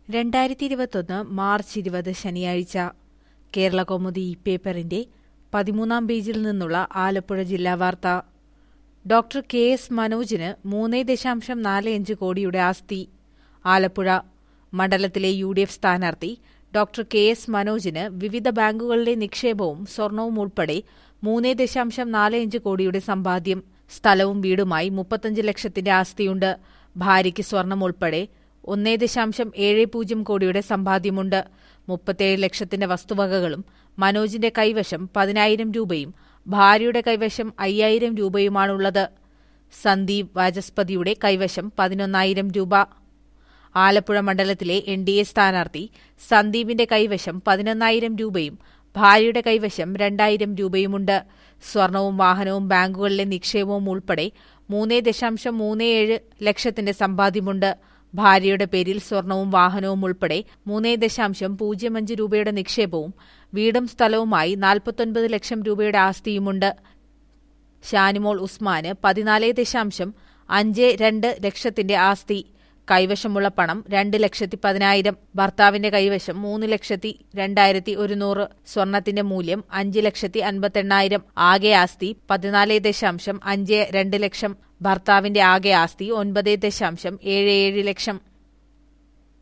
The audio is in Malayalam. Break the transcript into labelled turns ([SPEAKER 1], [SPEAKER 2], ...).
[SPEAKER 1] രണ്ടായിരത്തി ഇരുപത്തൊന്ന് മാർച്ച് ഇരുപത് ശനിയാഴ്ച കേരള കൗമുദി ഈ പേപ്പറിന്റെ പതിമൂന്നാം പേജിൽ നിന്നുള്ള ആലപ്പുഴ ജില്ലാ വാർത്ത ഡോക്ടർ കെ എസ് മനോജിന് മൂന്ന് ദശാംശം നാല് അഞ്ച് കോടിയുടെ ആസ്തി ആലപ്പുഴ മണ്ഡലത്തിലെ യു ഡി എഫ് സ്ഥാനാർത്ഥി ഡോക്ടർ കെ എസ് മനോജിന് വിവിധ ബാങ്കുകളിലെ നിക്ഷേപവും സ്വർണവും ഉൾപ്പെടെ മൂന്ന് ദശാംശം നാല് അഞ്ച് കോടിയുടെ സമ്പാദ്യം സ്ഥലവും വീടുമായി മുപ്പത്തഞ്ച് ലക്ഷത്തിന്റെ ആസ്തിയുണ്ട് ഭാര്യയ്ക്ക് സ്വർണം ഉൾപ്പെടെ ഒന്നേ ദശാംശം ഏഴ് പൂജ്യം കോടിയുടെ സമ്പാദ്യമുണ്ട് മുപ്പത്തേഴ് ലക്ഷത്തിന്റെ വസ്തുവകകളും മനോജിന്റെ കൈവശം പതിനായിരം രൂപയും ഭാര്യയുടെ കൈവശം അയ്യായിരം രൂപയുമാണുള്ളത് സന്ദീപ് വാചസ്പതിയുടെ കൈവശം പതിനൊന്നായിരം രൂപ ആലപ്പുഴ മണ്ഡലത്തിലെ എൻ ഡി എ സ്ഥാനാർത്ഥി സന്ദീപിന്റെ കൈവശം പതിനൊന്നായിരം രൂപയും ഭാര്യയുടെ കൈവശം രണ്ടായിരം രൂപയുമുണ്ട് സ്വർണവും വാഹനവും ബാങ്കുകളിലെ നിക്ഷേപവും ഉൾപ്പെടെ മൂന്ന് ദശാംശം മൂന്ന് ഏഴ് ലക്ഷത്തിന്റെ സമ്പാദ്യമുണ്ട് ഭാര്യയുടെ പേരിൽ സ്വർണവും വാഹനവും ഉൾപ്പെടെ മൂന്ന് ദശാംശം പൂജ്യം അഞ്ച് രൂപയുടെ നിക്ഷേപവും വീടും സ്ഥലവുമായി നാൽപ്പത്തൊൻപത് ലക്ഷം രൂപയുടെ ആസ്തിയുമുണ്ട് ഷാനിമോൾ ഉസ്മാന് പതിനാല് ദശാംശം അഞ്ച് രണ്ട് ലക്ഷത്തിന്റെ ആസ്തി കൈവശമുള്ള പണം രണ്ട് ലക്ഷത്തി പതിനായിരം ഭർത്താവിന്റെ കൈവശം മൂന്ന് ലക്ഷത്തി രണ്ടായിരത്തി ഒരുന്നൂറ് സ്വർണത്തിന്റെ മൂല്യം അഞ്ച് ലക്ഷത്തി അൻപത്തെണ്ണായിരം ആകെ ആസ്തി പതിനാല് ദശാംശം അഞ്ച് രണ്ട് ലക്ഷം ഭർത്താവിന്റെ ആകെ ആസ്തി ഒൻപത് ദശാംശം ഏഴ് ഏഴ് ലക്ഷം